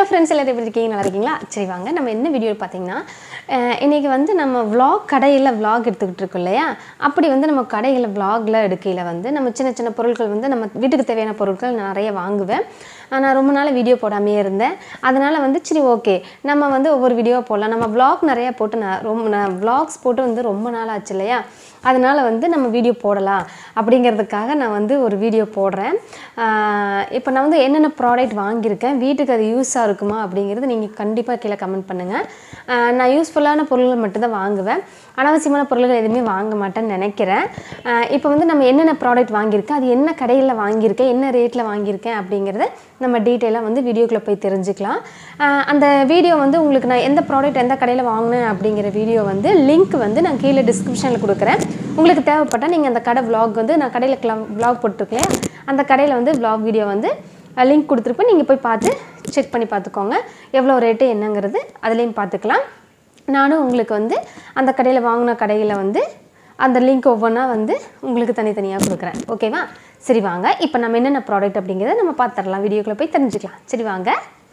hello friends எல்லாரும் எப்படி இருக்கீங்க நல்லா இருக்கீங்களா சரி வாங்க நம்ம என்ன வீடியோ பார்த்தீங்கன்னா அஹ், இன்னைக்கு வந்து நம்ம vlog கடையில் vlog எடுத்துக்கிட்டு இருக்கோம் இல்லையா அப்படி வந்து நம்ம கடைகளில் vlogல எடுக்கையில் வந்து நம்ம சின்ன சின்ன பொருட்கள் வந்து நம்ம வீட்டுக்கு தேவையான பொருட்கள் நான் நிறைய வாங்குவேன் ஆஹ், நான் ரொம்ப நாள் வீடியோ போடாமே இருந்தேன் அதனால் வந்து சரி ஓகே நம்ம வந்து ஒவ்வொரு வீடியோ போடலாம் நம்ம vlog நிறைய போட்டு நான் ரொம்ப நான் vlogs போட்டு வந்து ரொம்ப நாள் ஆச்சு இல்லையா அதனால் வந்து நம்ம வீடியோ போடலாம் அப்படிங்கிறதுக்காக நான் வந்து ஒரு வீடியோ போடுறேன் இப்போ நான் வந்து என்னென்ன ப்ராடக்ட் வாங்கியிருக்கேன் வீட்டுக்கு அது யூஸாக இருக்குமா அப்படிங்கிறது நீங்கள் கண்டிப்பாக கீழே கமெண்ட் பண்ணுங்கள் நான் யூஸ்ஃபுல்லான பொருள்கள் மட்டும்தான் வாங்குவேன் அனாவசியமான பொருள்கள் எதுவுமே வாங்க மாட்டேன்னு நினைக்கிறேன் இப்போ வந்து நம்ம என்னென்ன ப்ராடக்ட் வாங்கியிருக்கேன் அது என்ன கடையில் வாங்கியிருக்கேன் என்ன ரேட்டில் வாங்கியிருக்கேன் அப்படிங்கிறத நம்ம டீட்டெயிலாக வந்து வீடியோக்குள்ளே போய் தெரிஞ்சுக்கலாம் ஆஹ் அந்த வீடியோ வந்து உங்களுக்கு நான் எந்த ப்ராடக்ட் எந்த கடையில் வாங்கினேன் அப்படிங்கிற வீடியோ வந்து லிங்க் வந்து நான் கீழே டிஸ்கிரிப்ஷனில் கொடுக்குறேன் உங்களுக்கு தேவைப்பட்டால் நீங்கள் அந்த கடை vlog வந்து நான் கடையில் vlog போட்டிருக்கேன் அந்த கடையில் வந்து vlog வீடியோ வந்து லிங்க் கொடுத்துருப்பேன் நீங்கள் போய் பார்த்து செக் பண்ணி பார்த்துக்கோங்க எவ்வளோ ரேட்டு என்னங்கிறது அதுலேயும் பார்த்துக்கலாம் நானும் உங்களுக்கு வந்து அந்த கடையில் வாங்கின கடையில் வந்து அந்த லிங்க் ஒவ்வொன்றா வந்து உங்களுக்கு தனித்தனியாக கொடுக்குறேன் ஓகேவா சரி வாங்க இப்போ நம்ம என்னென்ன ப்ராடக்ட் அப்படிங்கிறத நம்ம பார்த்துடலாம் வீடியோக்குள்ளே போய் தெரிஞ்சுக்கலாம் சரி வாங்க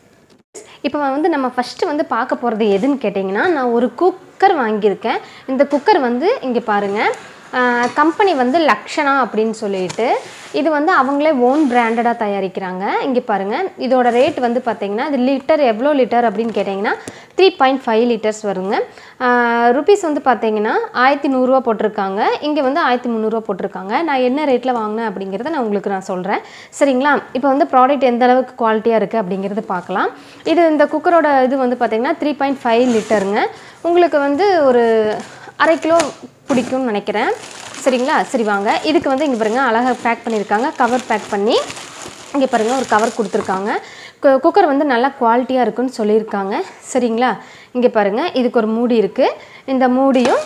இப்போ வந்து நம்ம ஃபஸ்ட்டு வந்து பார்க்க போகிறது எதுன்னு கேட்டிங்கன்னா நான் ஒரு குக்கர் வாங்கியிருக்கேன் இந்த குக்கர் வந்து இங்கே பாருங்கள் கம்பெனி வந்து லக்ஷனா அப்படின்னு சொல்லிட்டு இது வந்து அவங்களே ஓன் பிராண்டடாக தயாரிக்கிறாங்க இங்கே பாருங்கள் இதோட ரேட் வந்து பார்த்தீங்கன்னா இது லிட்டர் எவ்வளோ லிட்டர் அப்படின்னு கேட்டிங்கன்னா த்ரீ பாயிண்ட் ஃபைவ் லிட்டர்ஸ் வருங்க ருபீஸ் வந்து பார்த்தீங்கன்னா ஆயிரத்தி நூறுரூவா போட்டிருக்காங்க இங்கே வந்து ஆயிரத்தி முந்நூறுரூவா போட்டிருக்காங்க நான் என்ன ரேட்டில் வாங்கினேன் அப்படிங்கிறத நான் உங்களுக்கு நான் சொல்கிறேன் சரிங்களா இப்போ வந்து ப்ராடக்ட் எந்த அளவுக்கு குவாலிட்டியாக இருக்குது அப்படிங்கிறது பார்க்கலாம் இது இந்த குக்கரோட இது வந்து பார்த்தீங்கன்னா த்ரீ பாயிண்ட் ஃபைவ் லிட்டருங்க உங்களுக்கு வந்து ஒரு அரை கிலோ பிடிக்கும்னு நினைக்கிறேன் சரிங்களா சரி வாங்க இதுக்கு வந்து இங்கே பாருங்கள் அழகாக பேக் பண்ணியிருக்காங்க கவர் பேக் பண்ணி இங்கே பாருங்கள் ஒரு கவர் கொடுத்துருக்காங்க கு- குக்கர் வந்து நல்லா குவாலிட்டியாக இருக்குன்னு சொல்லியிருக்காங்க சரிங்களா இங்கே பாருங்கள் இதுக்கு ஒரு மூடி இருக்குது இந்த மூடியும்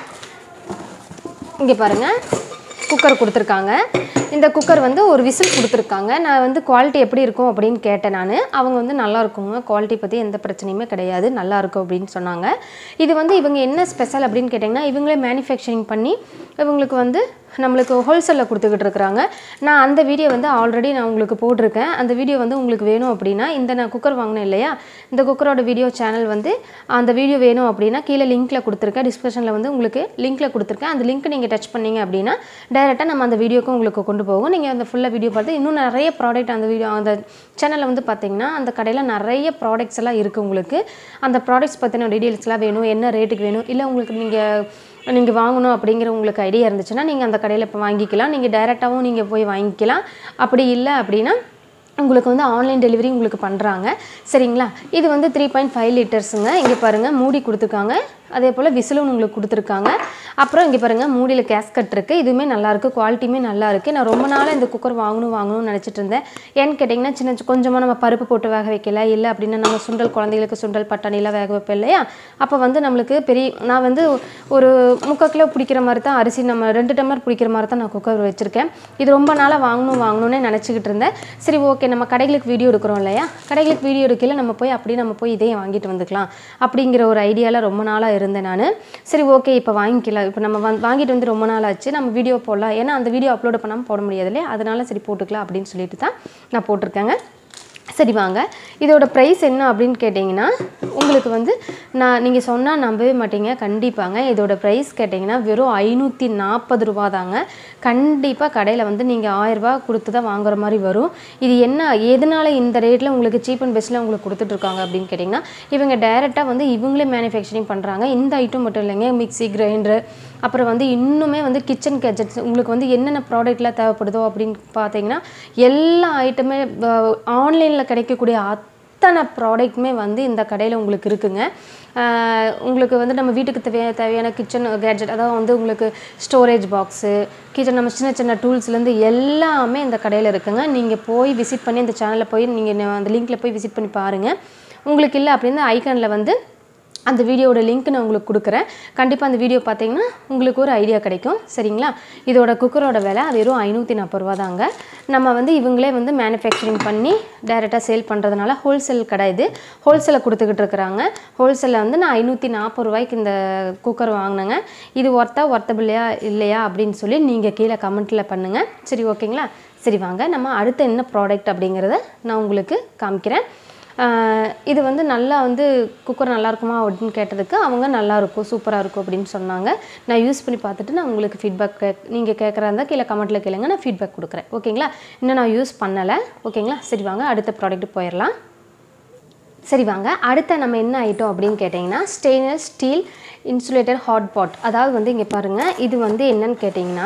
இங்கே பாருங்கள் குக்கர் கொடுத்துருக்காங்க இந்த குக்கர் வந்து ஒரு விசில் கொடுத்துருக்காங்க நான் வந்து குவாலிட்டி எப்படி இருக்கும் அப்படின்னு கேட்டேன் நான் அவங்க வந்து நல்லா இருக்குங்க குவாலிட்டி பற்றி எந்த பிரச்சனையுமே கிடையாது நல்லா இருக்கும் அப்படின்னு சொன்னாங்க இது வந்து இவங்க என்ன ஸ்பெஷல் அப்படின்னு கேட்டிங்கன்னா இவங்களே மேனுஃபேக்சரிங் பண்ணி இவங்களுக்கு வந்து நம்மளுக்கு ஹோல்சேலில் கொடுத்துக்கிட்டு இருக்கிறாங்க நான் அந்த வீடியோ வந்து ஆல்ரெடி நான் உங்களுக்கு போட்டிருக்கேன் அந்த வீடியோ வந்து உங்களுக்கு வேணும் அப்படின்னா இந்த நான் குக்கர் வாங்கினேன் இல்லையா இந்த குக்கரோட வீடியோ சேனல் வந்து அந்த வீடியோ வேணும் அப்படின்னா கீழே லிங்க்கில் கொடுத்துருக்கேன் டிஸ்கிரிப்ஷனில் வந்து உங்களுக்கு லிங்க்கில் கொடுத்துருக்கேன் அந்த லிங்க் நீங்கள் டச் பண்ணீங்க அப்படின்னா டைரெக்டாக நம்ம அந்த வீடியோக்கு உங்களுக்கு கொண்டு போகும் நீங்கள் அந்த ஃபுல்லாக வீடியோ பார்த்து இன்னும் நிறைய ப்ராடக்ட் அந்த வீடியோ அந்த சேனலில் வந்து பார்த்தீங்கன்னா அந்த கடையில் நிறைய ப்ராடக்ட்ஸ் எல்லாம் இருக்குது உங்களுக்கு அந்த ப்ராடக்ட்ஸ் பற்றின டீட்டெயில்ஸ்லாம் வேணும் என்ன ரேட்டுக்கு வேணும் இல்லை உங்களுக்கு நீங்கள் நீங்கள் வாங்கணும் அப்படிங்கிற உங்களுக்கு ஐடியா இருந்துச்சுன்னா நீங்கள் அந்த கடையில் இப்போ வாங்கிக்கலாம் நீங்கள் டைரெக்டாகவும் நீங்கள் போய் வாங்கிக்கலாம் அப்படி இல்லை அப்படின்னா உங்களுக்கு வந்து ஆன்லைன் டெலிவரி உங்களுக்கு பண்ணுறாங்க சரிங்களா இது வந்து த்ரீ பாயிண்ட் ஃபைவ் லிட்டர்ஸுங்க இங்கே பாருங்கள் மூடி கொடுத்துருக்காங்க அதே போல் விசிலும் உங்களுக்கு கொடுத்துருக்காங்க அப்புறம் இங்கே பாருங்கள் மூடியில் கேஸ்கட் இருக்குது இதுவுமே நல்லாயிருக்கு குவாலிட்டியுமே நல்லா இருக்குது நான் ரொம்ப நாளாக இந்த குக்கர் வாங்கணும் வாங்கணும்னு நினச்சிட்டு இருந்தேன் ஏன்னு கேட்டிங்கன்னா சின்ன சின்ன கொஞ்சமாக நம்ம பருப்பு போட்டு வேக வைக்கல இல்லை அப்படின்னா நம்ம சுண்டல் குழந்தைகளுக்கு சுண்டல் பட்டாணிலாம் வேக வைப்போம் இல்லையா அப்போ வந்து நம்மளுக்கு பெரிய நான் வந்து ஒரு முக்கால் கிலோ பிடிக்கிற மாதிரி தான் அரிசி நம்ம ரெண்டு டம்ளர் பிடிக்கிற மாதிரி தான் நான் குக்கர் வச்சுருக்கேன் இது ரொம்ப நாளாக வாங்கணும் வாங்கணும்னு நினச்சிக்கிட்டு இருந்தேன் சரி ஓகே நம்ம கடைகளுக்கு வீடியோ எடுக்கிறோம் இல்லையா கடைகளுக்கு வீடியோ எடுக்கல நம்ம போய் அப்படியே நம்ம போய் இதே வாங்கிட்டு வந்துக்கலாம் அப்படிங்கிற ஒரு ஐடியாவில் ரொம்ப நாளாக இருந்தேன் நான் சரி ஓகே இப்போ வாங்கிக்கலாம் இப்போ நம்ம வந்து வாங்கிட்டு வந்து ரொம்ப நாள் ஆச்சு நம்ம வீடியோ போடலாம் ஏன்னா அந்த வீடியோ அப்லோட் பண்ணாமல் போட முடியாது இல்லையா அதனால சரி போட்டுக்கலாம் அப்படின்னு சொல்லிட்டு தான் நான் போட்டிருக்கேங்க சரி வாங்க இதோட ப்ரைஸ் என்ன அப்படின்னு கேட்டிங்கன்னா உங்களுக்கு வந்து நான் நீங்கள் சொன்னால் நம்பவே மாட்டீங்க கண்டிப்பாங்க இதோட ப்ரைஸ் கேட்டிங்கன்னா வெறும் ஐநூற்றி நாற்பது ரூபா தாங்க கண்டிப்பாக கடையில் வந்து நீங்கள் ஆயிரரூபா கொடுத்து தான் வாங்குற மாதிரி வரும் இது என்ன எதனால இந்த ரேட்டில் உங்களுக்கு சீப் அண்ட் பெஸ்ட்டில் உங்களுக்கு கொடுத்துட்ருக்காங்க அப்படின்னு கேட்டிங்கன்னா இவங்க டைரெக்டாக வந்து இவங்களே மேனுஃபேக்சரிங் பண்ணுறாங்க இந்த ஐட்டம் மட்டும் இல்லைங்க மிக்ஸி கிரைண்டரு அப்புறம் வந்து இன்னுமே வந்து கிச்சன் கேஜெட்ஸ் உங்களுக்கு வந்து என்னென்ன ப்ராடக்ட்லாம் தேவைப்படுதோ அப்படின்னு பார்த்தீங்கன்னா எல்லா ஐட்டமே ஆன்லைனில் கிடைக்கக்கூடிய அத்தனை ப்ராடக்ட்டுமே வந்து இந்த கடையில் உங்களுக்கு இருக்குங்க ஆஹ் உங்களுக்கு வந்து நம்ம வீட்டுக்கு தேவையான தேவையான கிச்சன் கேட்ஜெட் அதாவது வந்து உங்களுக்கு ஸ்டோரேஜ் பாக்ஸு கிச்சன் நம்ம சின்ன சின்ன டூல்ஸ்லேருந்து எல்லாமே இந்த கடையில் இருக்குங்க நீங்கள் போய் விசிட் பண்ணி இந்த சேனலில் போய் நீங்கள் அந்த லிங்க்கில் போய் விசிட் பண்ணி பாருங்கள் உங்களுக்கு இல்லை அப்படின்னு ஐக்கானில் வந்து அந்த வீடியோட லிங்க் நான் உங்களுக்கு கொடுக்குறேன் கண்டிப்பாக அந்த வீடியோ பார்த்தீங்கன்னா உங்களுக்கு ஒரு ஐடியா கிடைக்கும் சரிங்களா இதோட குக்கரோட விலை வெறும் ஐநூற்றி நாற்பது ரூபா தாங்க நம்ம வந்து இவங்களே வந்து மேனுஃபேக்சரிங் பண்ணி டைரெக்டாக சேல் பண்ணுறதுனால ஹோல்சேல் கடை இது ஹோல்சேலில் கொடுத்துக்கிட்டு இருக்கிறாங்க ஹோல்சேலில் வந்து நான் ஐநூற்றி நாற்பது ரூபாய்க்கு இந்த குக்கர் வாங்கினேங்க இது ஒர்த்தா ஒர்த்தபிள்ளையா இல்லையா அப்படின்னு சொல்லி நீங்கள் கீழே கமெண்ட்டில் பண்ணுங்கள் சரி ஓகேங்களா சரி வாங்க நம்ம அடுத்து என்ன ப்ராடக்ட் அப்படிங்கிறத நான் உங்களுக்கு காமிக்கிறேன் ஆஹ் இது வந்து நல்லா வந்து குக்கர் நல்லா இருக்குமா அப்படின்னு கேட்டதுக்கு அவங்க நல்லா இருக்கும் சூப்பராக இருக்கும் அப்படின்னு சொன்னாங்க நான் யூஸ் பண்ணி பார்த்துட்டு நான் உங்களுக்கு ஃபீட்பேக் கே நீங்கள் கேட்குறா இருந்தால் கீழே கமெண்ட்டில் கேளுங்க நான் ஃபீட்பேக் கொடுக்குறேன் ஓகேங்களா இன்னும் நான் யூஸ் பண்ணலை ஓகேங்களா சரி வாங்க அடுத்த ப்ராடக்ட் போயிடலாம் சரி வாங்க அடுத்த நம்ம என்ன ஐட்டம் அப்படின்னு கேட்டிங்கன்னா stainless steel insulated hot pot அதாவது வந்து இங்கே பாருங்கள் இது வந்து என்னன்னு கேட்டிங்கன்னா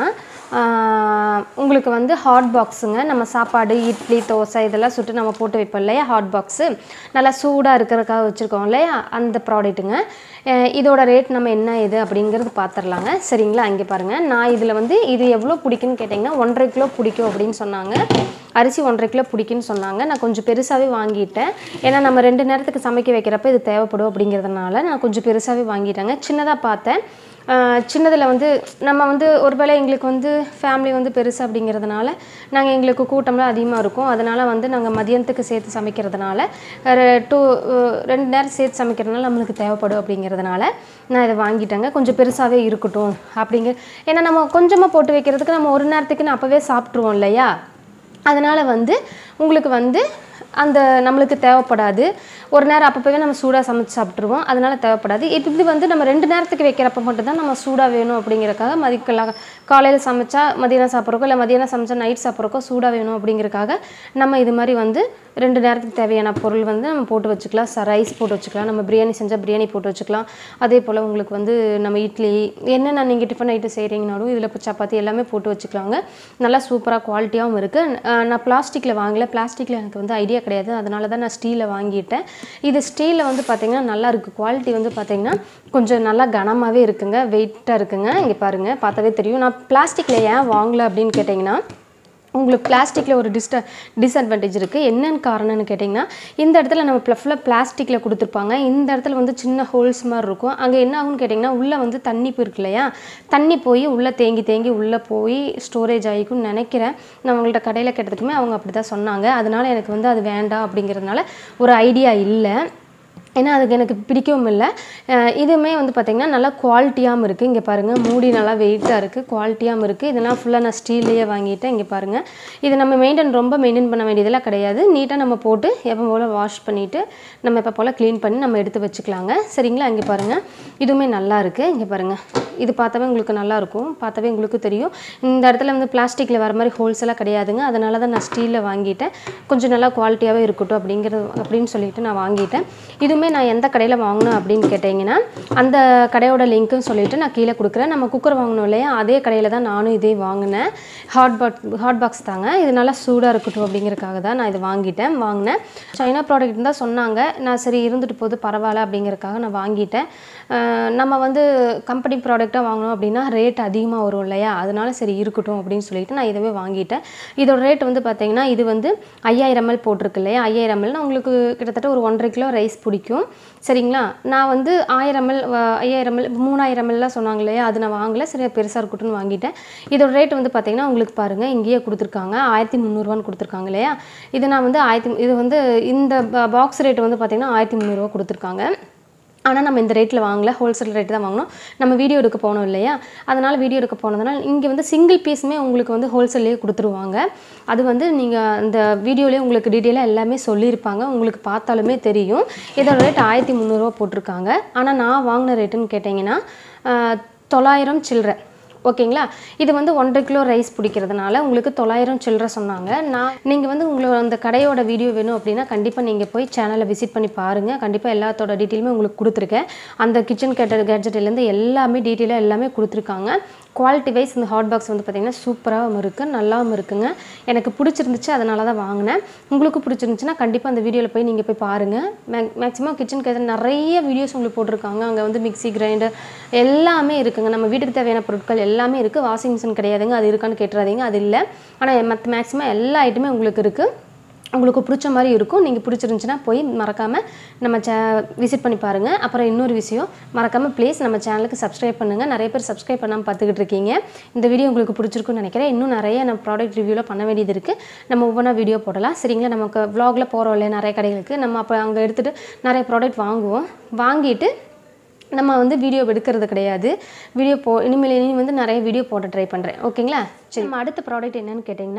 ஆஹ், உங்களுக்கு வந்து ஹாட் பாக்ஸுங்க நம்ம சாப்பாடு இட்லி தோசை இதெல்லாம் சுட்டு நம்ம போட்டு வைப்போம் இல்லையா ஹாட் பாக்ஸு நல்லா சூடாக இருக்கிறதுக்காக வச்சுருக்கோம் இல்லையா அந்த ப்ராடக்ட்டுங்க அஹ், இதோட ரேட் நம்ம என்ன இது அப்படிங்கிறது பார்த்துடலாங்க சரிங்களா இங்கே பாருங்கள் நான் இதில் வந்து இது எவ்வளோ பிடிக்குன்னு கேட்டிங்கன்னா ஒன்றரை கிலோ பிடிக்கும் அப்படின்னு சொன்னாங்க அரிசி ஒன்றரை கிலோ பிடிக்குன்னு சொன்னாங்க நான் கொஞ்சம் பெருசாகவே வாங்கிட்டேன் ஏன்னா நம்ம ரெண்டு நேரத்துக்கு சமைக்க வைக்கிறப்ப இது தேவைப்படும் அப்படிங்கிறதுனால நான் கொஞ்சம் பெருசாகவே வாங்கிட்டேங்க சின்னதாக பார்த்தேன் சின்னதில் வந்து நம்ம வந்து ஒருவேளை எங்களுக்கு வந்து ஃபேமிலி வந்து பெருசு அப்படிங்கிறதுனால நாங்கள் எங்களுக்கு கூட்டம்லாம் அதிகமாக இருக்கும் அதனால் வந்து நாங்கள் மதியானத்துக்கு சேர்த்து சமைக்கிறதுனால டூ ரெண்டு நேரம் சேர்த்து சமைக்கிறதுனால நம்மளுக்கு தேவைப்படும் அப்படிங்கிறதுனால நான் இதை வாங்கிட்டேங்க கொஞ்சம் பெருசாகவே இருக்கட்டும் அப்படிங்கிற ஏன்னா நம்ம கொஞ்சமாக போட்டு வைக்கிறதுக்கு நம்ம ஒரு நேரத்துக்கு நான் அப்போவே சாப்பிட்ருவோம் இல்லையா அதனால் வந்து உங்களுக்கு வந்து அந்த நம்மளுக்கு தேவைப்படாது ஒரு நேரம் அப்பப்போவே நம்ம சூடாக சமைச்சு சாப்பிட்ருவோம் அதனால் தேவைப்படாது இது இது வந்து நம்ம ரெண்டு நேரத்துக்கு வைக்கிறப்ப மட்டும்தான் நம்ம சூடாக வேணும் அப்படிங்கிறக்காக மதிக்கலாம் காலையில் சமைச்சா மதியானம் சாப்பிட்றக்கோ இல்லை மதியானம் சமைச்சா நைட் சாப்பிட்றக்கோ சூடாக வேணும் அப்படிங்கிறக்காக நம்ம இது மாதிரி வந்து ரெண்டு நேரத்துக்கு தேவையான பொருள் வந்து நம்ம போட்டு வச்சுக்கலாம் ச ரைஸ் போட்டு வச்சுக்கலாம் நம்ம பிரியாணி செஞ்சால் பிரியாணி போட்டு வச்சுக்கலாம் அதே போல் உங்களுக்கு வந்து நம்ம இட்லி என்னென்ன நீங்கள் டிஃபன் ஐட்டம் செய்கிறீங்கனாலும் இதில் இப்போ சப்பாத்தி எல்லாமே போட்டு வச்சுக்கலாங்க நல்லா சூப்பராக குவாலிட்டியாகவும் இருக்குது நான் பிளாஸ்டிக்கில் வாங்கல பிளாஸ்டிக்கில் எனக்கு வந்து ஐடியா கிடையாது அதனால தான் நான் ஸ்டீலில் வாங்கிட்டேன் இது ஸ்டீலில் வந்து பார்த்திங்கன்னா நல்லா இருக்குது குவாலிட்டி வந்து பார்த்திங்கன்னா கொஞ்சம் நல்லா கனமாகவே இருக்குங்க வெயிட்டாக இருக்குங்க இங்கே பாருங்கள் பார்த்தாவே தெரியும் நான் பிளாஸ்டிக்கில் ஏன் வாங்கல அப்படின்னு கேட்டிங்கன்னா உங்களுக்கு பிளாஸ்டிக்கில் ஒரு டிஸ்ட டிஸ்அட்வான்டேஜ் இருக்குது என்னென்னு காரணம்னு கேட்டிங்கன்னா இந்த இடத்துல நம்ம ப்ளஃபில் பிளாஸ்டிக்கில் கொடுத்துருப்பாங்க இந்த இடத்துல வந்து சின்ன ஹோல்ஸ் மாதிரி இருக்கும் அங்கே என்ன ஆகும்னு கேட்டிங்கன்னா உள்ளே வந்து தண்ணி போயிருக்கு இல்லையா தண்ணி போய் உள்ளே தேங்கி தேங்கி உள்ளே போய் ஸ்டோரேஜ் ஆகிக்கும்னு நினைக்கிறேன் நான் உங்கள்கிட்ட கடையில் கேட்டதுக்குமே அவங்க அப்படி தான் சொன்னாங்க அதனால் எனக்கு வந்து அது வேண்டாம் அப்படிங்கிறதுனால ஒரு ஐடியா இல்லை ஏன்னா அதுக்கு எனக்கு பிடிக்கவும் இல்லை அஹ் இதுவுமே வந்து பார்த்திங்கன்னா நல்லா குவாலிட்டியாகவும் இருக்குது இங்கே பாருங்கள் மூடி நல்லா வெயிட்டாக இருக்குது குவாலிட்டியாகவும் இருக்குது இதெல்லாம் ஃபுல்லாக நான் ஸ்டீல்லையே வாங்கிட்டேன் இங்கே பாருங்கள் இது நம்ம மெயின்டைன் ரொம்ப மெயின்டைன் பண்ண வேண்டியதெல்லாம் கிடையாது நீட்டாக நம்ம போட்டு எப்போ போல் வாஷ் பண்ணிவிட்டு நம்ம எப்போ போல் க்ளீன் பண்ணி நம்ம எடுத்து வச்சுக்கலாங்க சரிங்களா இங்கே பாருங்கள் இதுவுமே நல்லா இருக்குது இங்கே பாருங்கள் இது பார்த்தாவே உங்களுக்கு நல்லா இருக்கும் பார்த்தாவே உங்களுக்கு தெரியும் இந்த இடத்துல வந்து பிளாஸ்டிக்கில் வர மாதிரி ஹோல்ஸ் எல்லாம் கிடையாதுங்க அதனால தான் நான் ஸ்டீலில் வாங்கிட்டேன் கொஞ்சம் நல்லா குவாலிட்டியாகவே இருக்கட்டும் அப்படிங்கிறது அப்படின்னு சொல்லிட்டு நான் வாங்கிட்டேன் இதுவுமே நான் எந்த கடையில் வாங்கினேன் அப்படின்னு கேட்டிங்கன்னா அந்த கடையோட லிங்க்குன்னு சொல்லிட்டு நான் கீழே கொடுக்குறேன் நம்ம குக்கர் வாங்கினோம் இல்லையா அதே கடையில் தான் நானும் இதே வாங்கினேன் ஹாட் பாட் ஹாட் பாக்ஸ் தாங்க இது நல்லா சூடாக இருக்கட்டும் அப்படிங்கிறதுக்காக தான் நான் இது வாங்கிட்டேன் வாங்கினேன் சைனா ப்ராடக்ட் தான் சொன்னாங்க நான் சரி இருந்துட்டு போகுது பரவாயில்ல அப்படிங்கிறதுக்காக நான் வாங்கிட்டேன் அஹ் நம்ம வந்து கம்பெனி ப்ராடக்டாக வாங்கினோம் அப்படின்னா ரேட் அதிகமாக வரும் இல்லையா அதனால சரி இருக்கட்டும் அப்படின்னு சொல்லிட்டு நான் இதவே வாங்கிட்டேன் இதோட ரேட் வந்து பார்த்தீங்கன்னா இது வந்து ஐயாயிரம் எம்எல் போட்டிருக்கு இல்லையா ஐயாயிரம் எம்எல் உங்களுக்கு கிட்டத்தட்ட ஒரு ஒன்றரை கிலோ ரைஸ் பிடிக்கும் சரிங்களா நான் வந்து ஆயிரம் எம்எல் ஐயாயிரம் எம்எல் மூணாயிரம் எம்எல்லாம் சொன்னாங்க இல்லையா அது நான் வாங்கல சரி பெருசாக இருக்கட்டும்னு வாங்கிட்டேன் இதோட ரேட் வந்து பார்த்தீங்கன்னா உங்களுக்கு பாருங்கள் இங்கேயே கொடுத்துருக்காங்க ஆயிரத்தி முந்நூறுவான்னு கொடுத்துருக்காங்க இல்லையா இது நான் வந்து ஆயிரத்தி இது வந்து இந்த பாக்ஸ் ரேட் வந்து பார்த்தீங்கன்னா ஆயிரத்தி முந்நூறுவா கொடுத்துருக்காங்க ஆனால் நம்ம இந்த ரேட்டில் வாங்கல ஹோல்சேல் ரேட் தான் வாங்கினோம் நம்ம வீடியோ எடுக்க போனோம் இல்லையா அதனால் வீடியோ எடுக்க போனதுனால இங்கே வந்து சிங்கிள் பீஸுமே உங்களுக்கு வந்து ஹோல்சேல்லே கொடுத்துருவாங்க அது வந்து நீங்கள் அந்த வீடியோலேயே உங்களுக்கு டீட்டெயிலாக எல்லாமே சொல்லியிருப்பாங்க உங்களுக்கு பார்த்தாலுமே தெரியும் இதோட ரேட் ஆயிரத்தி முந்நூறுரூவா போட்டிருக்காங்க ஆனால் நான் வாங்கின ரேட்டுன்னு கேட்டிங்கன்னா ஆஹ், தொள்ளாயிரம் சில்லறை ஓகேங்களா இது வந்து ஒன்றரை கிலோ ரைஸ் பிடிக்கிறதுனால உங்களுக்கு தொள்ளாயிரம் சில்லற சொன்னாங்க நான் நீங்கள் வந்து உங்களோட அந்த கடையோட வீடியோ வேணும் அப்படின்னா கண்டிப்பாக நீங்கள் போய் சேனலை விசிட் பண்ணி பாருங்கள் கண்டிப்பாக எல்லாத்தோட டீட்டெயிலுமே உங்களுக்கு கொடுத்துருக்கேன் அந்த கிச்சன் கேட்டட் கேட்ஜெட்லேருந்து எல்லாமே டீட்டெயிலாக எல்லாமே கொடுத்துருக்காங்க குவாலிட்டி வைஸ் இந்த ஹாட் பாக்ஸ் வந்து பார்த்திங்கன்னா சூப்பராகவும் இருக்குது நல்லாவும் இருக்குங்க எனக்கு பிடிச்சிருந்துச்சு அதனால தான் வாங்கினேன் உங்களுக்கு பிடிச்சிருந்துச்சுன்னா கண்டிப்பாக அந்த வீடியோவில் போய் நீங்கள் போய் பாருங்கள் மேக் மேக்ஸிமம் கிச்சன் கேட்ஜெட் நிறைய வீடியோஸ் உங்களுக்கு போட்டிருக்காங்க அங்கே வந்து மிக்ஸி கிரைண்டர் எல்லாமே இருக்குங்க நம்ம வீட்டுக்கு தேவையான பொருட்கள் எல்லாமே இருக்குது வாஷிங் மிஷின் கிடையாதுங்க அது இருக்கான்னு கேட்டுறாதீங்க அது இல்லை ஆனால் மற்ற மேக்ஸிமம் எல்லா ஐட்டமே உங்களுக்கு இருக்குது உங்களுக்கு பிடிச்ச மாதிரி இருக்கும் நீங்கள் பிடிச்சிருந்துச்சுன்னா போய் மறக்காமல் நம்ம சே விசிட் பண்ணி பாருங்கள் அப்புறம் இன்னொரு விஷயம் மறக்காமல் ப்ளீஸ் நம்ம சேனலுக்கு சப்ஸ்கிரைப் பண்ணுங்கள் நிறைய பேர் சப்ஸ்கிரைப் பண்ணாமல் பார்த்துக்கிட்டு இருக்கீங்க இந்த வீடியோ உங்களுக்கு பிடிச்சிருக்குன்னு நினைக்கிறேன் இன்னும் நிறைய நம்ம ப்ராடக்ட் ரிவ்யூவில் பண்ண வேண்டியது இருக்குது நம்ம ஒவ்வொன்றா வீடியோ போடலாம் சரிங்களா நமக்கு vlogல போகிறோம் இல்லையா நிறைய கடைகளுக்கு நம்ம அப்போ அங்கே எடுத்துகிட்டு நிறைய ப்ராடக்ட் வாங்குவோம் வாங்கிட்டு நம்ம வந்து வீடியோ எடுக்கிறது கிடையாது வீடியோ போ இனிமேல் இனி வந்து நிறைய வீடியோ போட ட்ரை பண்ணுறேன் ஓகேங்களா சரி நம்ம அடுத்த ப்ராடக்ட் என்னன்னு கேட்டிங்கன்னா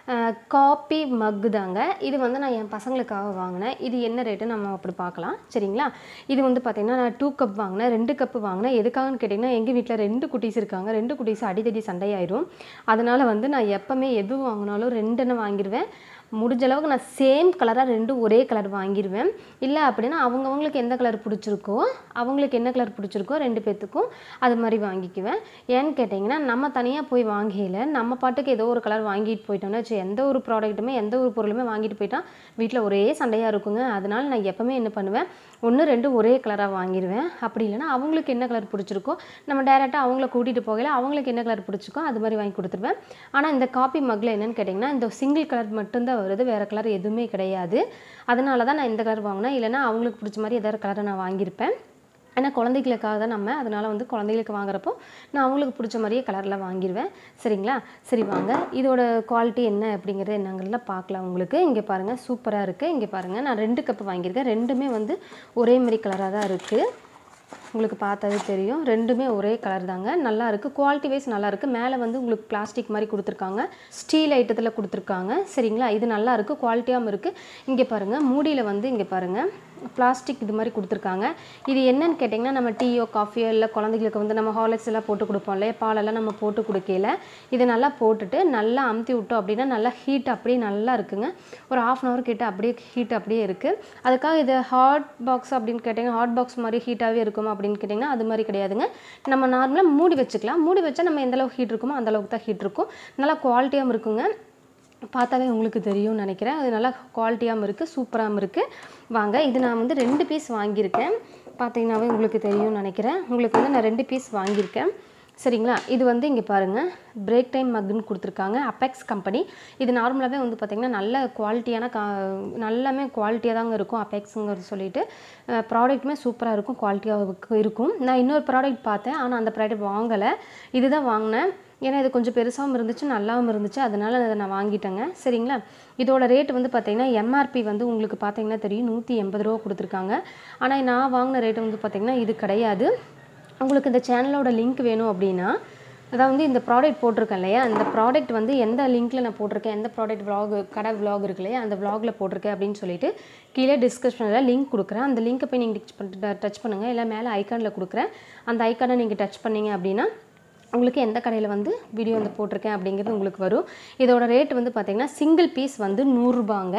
காப்பி மக்கு தாங்க இது வந்து நான் என் பசங்களுக்காக வாங்கினேன் இது என்ன ரேட்டு நம்ம அப்படி பார்க்கலாம் சரிங்களா இது வந்து பார்த்திங்கன்னா நான் டூ கப் வாங்கினேன் ரெண்டு கப்பு வாங்கினேன் எதுக்காகன்னு கேட்டிங்கன்னா எங்கள் வீட்டில் ரெண்டு குட்டீஸ் இருக்காங்க ரெண்டு குட்டீஸ் அடிதடி சண்டையாயிரும் அதனால் வந்து நான் எப்போவுமே எது வாங்கினாலும் ரெண்டுன்னு வாங்கிடுவேன் முடிஞ்ச அளவுக்கு நான் சேம் கலராக ரெண்டும் ஒரே கலர் வாங்கிடுவேன் இல்லை அப்படின்னா அவங்கவுங்களுக்கு எந்த கலர் பிடிச்சிருக்கோ அவங்களுக்கு என்ன கலர் பிடிச்சிருக்கோ ரெண்டு பேர்த்துக்கும் அது மாதிரி வாங்கிக்குவேன் ஏன்னு கேட்டிங்கன்னா நம்ம தனியாக போய் வாங்கையில் நம்ம பாட்டுக்கு ஏதோ ஒரு கலர் வாங்கிட்டு போயிட்டோம்னா வச்சு எந்த ஒரு ப்ராடக்ட்டுமே எந்த ஒரு பொருளுமே வாங்கிட்டு போயிட்டா வீட்டில் ஒரே சண்டையாக இருக்குங்க அதனால நான் எப்போவுமே என்ன பண்ணுவேன் ஒன்று ரெண்டு ஒரே கலராக வாங்கிடுவேன் அப்படி இல்லைன்னா அவங்களுக்கு என்ன கலர் பிடிச்சிருக்கோ நம்ம டேரெக்டாக அவங்கள கூட்டிகிட்டு போகல அவங்களுக்கு என்ன கலர் பிடிச்சிருக்கோ அது மாதிரி வாங்கி கொடுத்துருவேன் ஆனால் இந்த காப்பி மக்கில் என்னென்னு கேட்டிங்கன்னா இந்த சிங்கிள் கலர் மட்டும்தான் வருது வேறு கலர் எதுவுமே கிடையாது அதனால தான் நான் இந்த கலர் வாங்கினேன் இல்லைன்னா அவங்களுக்கு பிடிச்ச மாதிரி ஏதாவது கலரை நான் வாங்கியிருப்பேன் ஏன்னா குழந்தைகளுக்காக தான் நம்ம அதனால் வந்து குழந்தைகளுக்கு வாங்குறப்போ நான் அவங்களுக்கு பிடிச்ச மாதிரியே கலரில் வாங்கிடுவேன் சரிங்களா சரி வாங்க இதோட குவாலிட்டி என்ன அப்படிங்கிறது என்னங்கிறத பார்க்கலாம் உங்களுக்கு இங்கே பாருங்கள் சூப்பராக இருக்குது இங்கே பாருங்கள் நான் ரெண்டு கப்பு வாங்கியிருக்கேன் ரெண்டுமே வந்து ஒரே மாதிரி கலராக தான் இருக்குது உங்களுக்கு பார்த்தாவே தெரியும் ரெண்டுமே ஒரே கலர் தாங்க நல்லா இருக்குது குவாலிட்டி வைஸ் நல்லா இருக்குது மேலே வந்து உங்களுக்கு பிளாஸ்டிக் மாதிரி கொடுத்துருக்காங்க ஸ்டீல் ஐட்டத்தில் கொடுத்துருக்காங்க சரிங்களா இது நல்லா இருக்குது குவாலிட்டியாகவும் இருக்குது இங்கே பாருங்கள் மூடியில் வந்து இங்கே பாருங்கள் பிளாஸ்டிக் இது மாதிரி கொடுத்துருக்காங்க இது என்னன்னு கேட்டிங்கன்னா நம்ம டீயோ காஃபியோ இல்லை குழந்தைங்களுக்கு வந்து நம்ம ஹார்லிக்ஸ் எல்லாம் போட்டு கொடுப்போம் இல்லையா பாலெல்லாம் நம்ம போட்டு கொடுக்கல இதை நல்லா போட்டுட்டு நல்லா அமுத்தி விட்டோம் அப்படின்னா நல்லா ஹீட் அப்படியே நல்லா இருக்குங்க ஒரு ஆஃப் அன் ஹவர் கிட்ட அப்படியே ஹீட் அப்படியே இருக்குது அதுக்காக இது ஹாட் பாக்ஸ் அப்படின்னு கேட்டிங்கன்னா ஹாட் பாக்ஸ் மாதிரி ஹீட்டாகவே இருக்குமா அப்படின்னு கேட்டிங்கன்னா அது மாதிரி கிடையாதுங்க நம்ம நார்மலாக மூடி வச்சுக்கலாம் மூடி வச்சா நம்ம எந்த அளவுக்கு ஹீட் இருக்குமோ அந்த அளவுக்கு தான் ஹீட் இருக்கும் நல்லா குவாலிட்டியாகவும் இருக்குங்க பார்த்தாவே உங்களுக்கு தெரியும்னு நினைக்கிறேன் அது நல்லா குவாலிட்டியாகவும் இருக்குது சூப்பராகவும் இருக்குது வாங்க இது நான் வந்து ரெண்டு பீஸ் வாங்கியிருக்கேன் பார்த்தீங்கன்னாவே உங்களுக்கு தெரியும்னு நினைக்கிறேன் உங்களுக்கு வந்து நான் ரெண்டு பீஸ் வாங்கியிருக்கேன் சரிங்களா இது வந்து இங்கே பாருங்கள் பிரேக் டைம் மக்குன்னு கொடுத்துருக்காங்க அப்பெக்ஸ் கம்பெனி இது நார்மலாகவே வந்து பார்த்திங்கன்னா நல்ல குவாலிட்டியான கா நல்லாமே குவாலிட்டியாக தாங்க இருக்கும் அப்பெக்ஸுங்கிறது சொல்லிட்டு ப்ராடக்ட்டுமே சூப்பராக இருக்கும் குவாலிட்டியாக இருக்கும் நான் இன்னொரு ப்ராடக்ட் பார்த்தேன் ஆனால் அந்த ப்ராடக்ட் வாங்கலை இதுதான் வாங்கினேன் ஏன்னா இது கொஞ்சம் பெருசாகவும் இருந்துச்சு நல்லாவும் இருந்துச்சு அதனால் அதை நான் வாங்கிட்டேங்க சரிங்களா இதோட ரேட் வந்து பார்த்தீங்கன்னா எம்ஆர்பி வந்து உங்களுக்கு பார்த்தீங்கன்னா தெரியும் நூற்றி எண்பது ரூபா கொடுத்துருக்காங்க ஆனால் நான் வாங்கின ரேட் வந்து பார்த்தீங்கன்னா இது கிடையாது உங்களுக்கு இந்த சேனலோட லிங்க் வேணும் அப்படின்னா அதாவது வந்து இந்த ப்ராடக்ட் போட்டிருக்கேன் இல்லையா அந்த ப்ராடக்ட் வந்து எந்த லிங்க்கில் நான் போட்டிருக்கேன் எந்த ப்ராடக்ட் vlog கடை vlog இருக்கு இல்லையா அந்த vlogல போட்டிருக்கேன் அப்படின்னு சொல்லிட்டு கீழே டிஸ்கிரிப்ஷனில் லிங்க் கொடுக்குறேன் அந்த லிங்க்கை போய் நீங்கள் டச் பண்ணி டச் பண்ணுங்கள் இல்லை மேலே ஐக்கானில் கொடுக்குறேன் அந்த ஐக்கானை நீங்கள் டச் பண்ணீங்க அப்படின்னா உங்களுக்கு எந்த கடையில் வந்து வீடியோ வந்து போட்டிருக்கேன் அப்படிங்கிறது உங்களுக்கு வரும் இதோட ரேட் வந்து பார்த்தீங்கன்னா சிங்கிள் பீஸ் வந்து நூறுரூபாங்க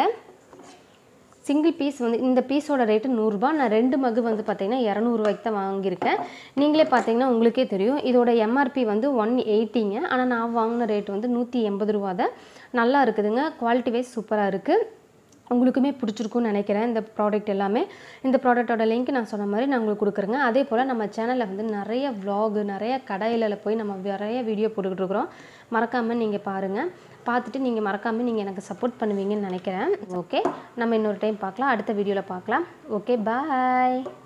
சிங்கிள் பீஸ் வந்து இந்த பீஸோட ரேட்டு நூறுரூபா நான் ரெண்டு மகு வந்து பார்த்தீங்கன்னா இரநூறுவாய்க்கு தான் வாங்கியிருக்கேன் நீங்களே பார்த்தீங்கன்னா உங்களுக்கே தெரியும் இதோட எம்ஆர்பி வந்து ஒன் எயிட்டிங்க ஆனால் நான் வாங்கின ரேட் வந்து நூற்றி எண்பது ரூபா தான் நல்லா இருக்குதுங்க குவாலிட்டி வைஸ் சூப்பராக இருக்குது உங்களுக்குமே பிடிச்சிருக்கும்னு நினைக்கிறேன் இந்த ப்ராடக்ட் எல்லாமே இந்த ப்ராடக்ட்டோட லிங்க் நான் சொன்ன மாதிரி நான் உங்களுக்கு கொடுக்குறேங்க அதே போல் நம்ம சேனலில் வந்து நிறைய vlog நிறைய கடையில் போய் நம்ம நிறைய வீடியோ போட்டுக்கிட்டு இருக்கிறோம் மறக்காமல் நீங்கள் பாருங்கள் பார்த்துட்டு நீங்கள் மறக்காமல் நீங்கள் எனக்கு சப்போர்ட் பண்ணுவீங்கன்னு நினைக்கிறேன் ஓகே நம்ம இன்னொரு டைம் பார்க்கலாம் அடுத்த வீடியோவில் பார்க்கலாம் ஓகே பாய்